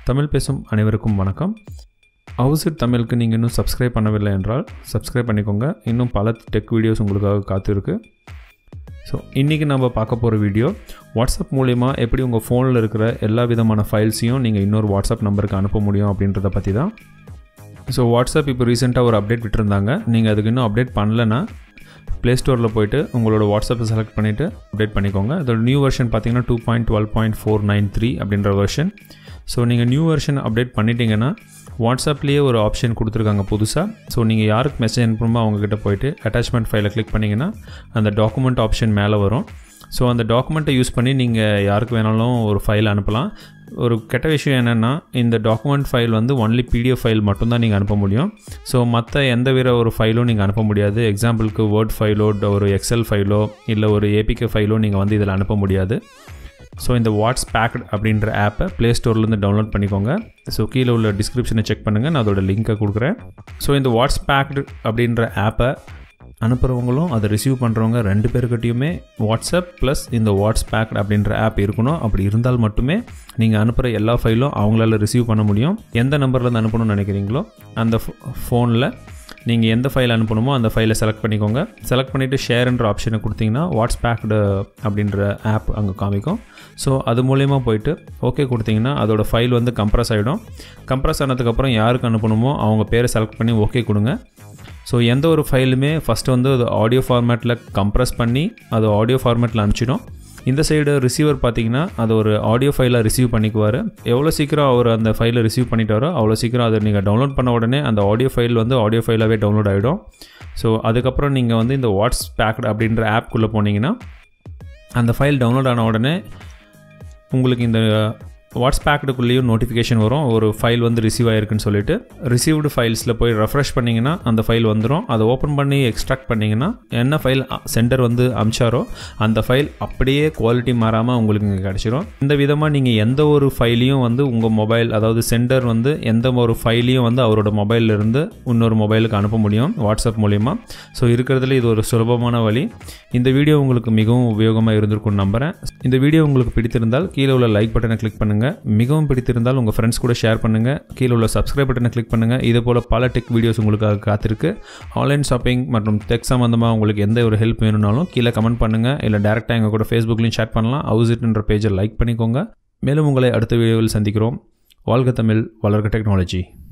தமிழ் பேசும் அனைவருக்கும் வணக்கம் ஹவுசிட் தமிழுக்கு நீங்கள் இன்னும் சப்ஸ்கிரைப் பண்ணவில்லை என்றால் சப்ஸ்கிரைப் பண்ணிக்கோங்க இன்னும் பல டெக் வீடியோஸ் உங்களுக்காக காத்திருக்கு ஸோ இன்றைக்கி நம்ம பார்க்க போகிற வீடியோ வாட்ஸ்அப் மூலிமா எப்படி உங்கள் ஃபோனில் இருக்கிற எல்லா விதமான ஃபைல்ஸையும் நீங்கள் இன்னொரு வாட்ஸ்அப் நம்பருக்கு அனுப்ப முடியும் அப்படின்றத பற்றி தான் ஸோ வாட்ஸ்அப் இப்போ ரீசெண்டாக ஒரு அப்டேட் விட்டுருந்தாங்க நீங்கள் அதுக்கு இன்னும் அப்டேட் பண்ணலன்னா ப்ளே ஸ்டோரில் போயிட்டு உங்களோட வாட்ஸ்அப்பை செலக்ட் பண்ணிவிட்டு அப்டேட் பண்ணிக்கோங்க அதோட நியூ வெர்ஷன் பார்த்தீங்கன்னா two point twelve point four nine three அப்படின்ற வெர்ஷன் ஸோ நீங்கள் நியூ வெர்ஷன் அப்டேட் பண்ணிட்டீங்கன்னா வாட்ஸ்அப்லேயே ஒரு ஆப்ஷன் கொடுத்துருக்காங்க புதுசாக ஸோ நீங்கள் யாருக்கு மெசேஜ் அனுப்பணுமோ அவங்கக்கிட்ட போயிட்டு அட்டாச்மெண்ட் ஃபைலை கிளிக் பண்ணிங்கன்னா அந்த டாக்குமெண்ட் ஆப்ஷன் மேலே வரும் ஸோ அந்த டாக்குமெண்ட்டை யூஸ் பண்ணி நீங்கள் யாருக்கு வேணாலும் ஒரு ஃபைல் அனுப்பலாம் ஒரு கெட்ட விஷயம் என்னென்னா இந்த டாக்குமெண்ட் ஃபைல் வந்து ஒன்லி பிடிஎஃப் ஃபைல் மட்டும்தான் நீங்கள் அனுப்ப முடியும் ஸோ மற்ற எந்த வேறு ஒரு ஃபைலும் நீங்கள் அனுப்ப முடியாது எக்ஸாம்பிளுக்கு வேர்ட் ஃபைலோ ஒரு எக்ஸல் ஃபைலோ இல்லை ஒரு ஏபிகே ஃபைலோ நீங்கள் வந்து இதில் அனுப்ப முடியாது ஸோ இந்த வாட்ஸ் பேக்ட் அப்படின்ற ஆப்பை ப்ளே ஸ்டோர்லேருந்து டவுன்லோட் பண்ணிக்கோங்க ஸோ கீழே உள்ள டிஸ்கிரிப்ஷனை செக் பண்ணுங்கள் நான் அதோட லிங்க்கை கொடுக்குறேன் ஸோ இந்த வாட்ஸ் பேக்டு அப்படின்ற ஆப்பை அனுப்புகிறவங்களும் அதை ரிசீவ் பண்ணுறவங்க ரெண்டு பேர்கிட்டையுமே வாட்ஸ்அப் ப்ளஸ் இந்த வாட்ஸ் பேக்ட் அப்படின்ற ஆப் இருக்கணும் அப்படி இருந்தால் மட்டுமே நீங்கள் அனுப்புகிற எல்லா ஃபைலும் அவங்களால ரிசீவ் பண்ண முடியும் எந்த நம்பர்லேருந்து அனுப்பணும்னு நினைக்கிறீங்களோ அந்த ஃபோனில் நீங்கள் எந்த ஃபைல் அனுப்பணுமோ அந்த ஃபைலை செலக்ட் பண்ணிக்கோங்க செலக்ட் பண்ணிவிட்டு ஷேர்ன்ற ஆப்ஷனை கொடுத்தீங்கன்னா வாட்ஸ் பேக்டு அப்படின்ற ஆப் அங்கே காமிக்கும் ஸோ அது மூலயமா போயிட்டு ஓகே கொடுத்தீங்கன்னா அதோட ஃபைல் வந்து கம்ப்ரஸ் ஆகிடும் கம்ப்ரஸ் ஆனதுக்கப்புறம் யாருக்கு அனுப்பணுமோ அவங்க பேரை செலக்ட் பண்ணி ஓகே கொடுங்க ஸோ எந்த ஒரு ஃபைலுமே ஃபஸ்ட்டு வந்து அது ஆடியோ ஃபார்மேட்டில் கம்ப்ரஸ் பண்ணி அது ஆடியோ ஃபார்மேட்டில் அனுப்பிச்சிடும் இந்த சைடு ரிசீவர் பார்த்தீங்கன்னா அது ஒரு ஆடியோ ஃபைலை ரிசீவ் பண்ணிக்குவார் எவ்வளோ சீக்கிரம் அவர் அந்த ஃபைலை ரிசீவ் பண்ணிட்டாரோ அவ்வளோ சீக்கிரம் அதை நீங்கள் டவுன்லோட் பண்ண உடனே அந்த ஆடியோ ஃபைல் வந்து ஆடியோ ஃபைலாகவே டவுன்லோட் ஆகிடும் ஸோ அதுக்கப்புறம் நீங்கள் வந்து இந்த வாட்ஸ் பேக்ட் அப்படின்ற ஆப்குள்ளே போனீங்கன்னா அந்த ஃபைல் டவுன்லோட் ஆன உடனே உங்களுக்கு இந்த வாட்ஸ் பேக்டுக்குள்ளேயும் நோட்டிஃபிகேஷன் வரும் ஒரு ஃபைல் வந்து ரிசீவ் ஆயிருக்குன்னு சொல்லிட்டு ரிசீவ்டு ஃபைல்ஸில் போய் ரெஃப்ரெஷ் பண்ணிங்கன்னா அந்த ஃபைல் வந்துடும் அதை ஓப்பன் பண்ணி எக்ஸ்ட்ராக்ட் பண்ணிங்கன்னா என்ன ஃபைல் சென்டர் வந்து அமிச்சாரோ அந்த ஃபைல் அப்படியே குவாலிட்டி மாறாமல் உங்களுக்கு இங்கே கிடச்சிரும் இந்த விதமாக நீங்கள் எந்த ஒரு ஃபைலையும் வந்து உங்கள் மொபைல் அதாவது சென்டர் வந்து எந்த ஒரு ஃபைலையும் வந்து அவரோட மொபைலிருந்து இன்னொரு மொபைலுக்கு அனுப்ப முடியும் வாட்ஸ்அப் மூலிமா ஸோ இருக்கிறதுல இது ஒரு சுலபமான வழி இந்த வீடியோ உங்களுக்கு மிகவும் உபயோகமாக இருந்திருக்கும்னு நம்புகிறேன் இந்த வீடியோ உங்களுக்கு பிடித்திருந்தால் கீழே உள்ள லைக் பட்டனை கிளிக் பண்ணுங்கள் மிகவும் பிடித்திருந்தால் உங்கள் ஃப்ரெண்ட்ஸ் கூட ஷேர் பண்ணுங்கள் கீழே உள்ள சப்ஸ்கிரைப் பட்டனை கிளிக் பண்ணுங்கள் இது போல் பல டெக் வீடியோஸ் உங்களுக்காக காத்திருக்கு ஆன்லைன் ஷாப்பிங் மற்றும் டெக் சம்மந்தமாக உங்களுக்கு எந்த ஒரு ஹெல்ப் வேணும்னாலும் கீழே கமெண்ட் பண்ணுங்கள் இல்லை டேரெக்டாக எங்கள் கூட ஃபேஸ்புக்லையும் ஷேர் பண்ணலாம் ஹவுஸ் இட்ன்ற பேஜை லைக் பண்ணிக்கோங்க மேலும் உங்களை அடுத்த வீடியோவில் சந்திக்கிறோம் வாழ்க தமிழ் வளர்க டெக்னாலஜி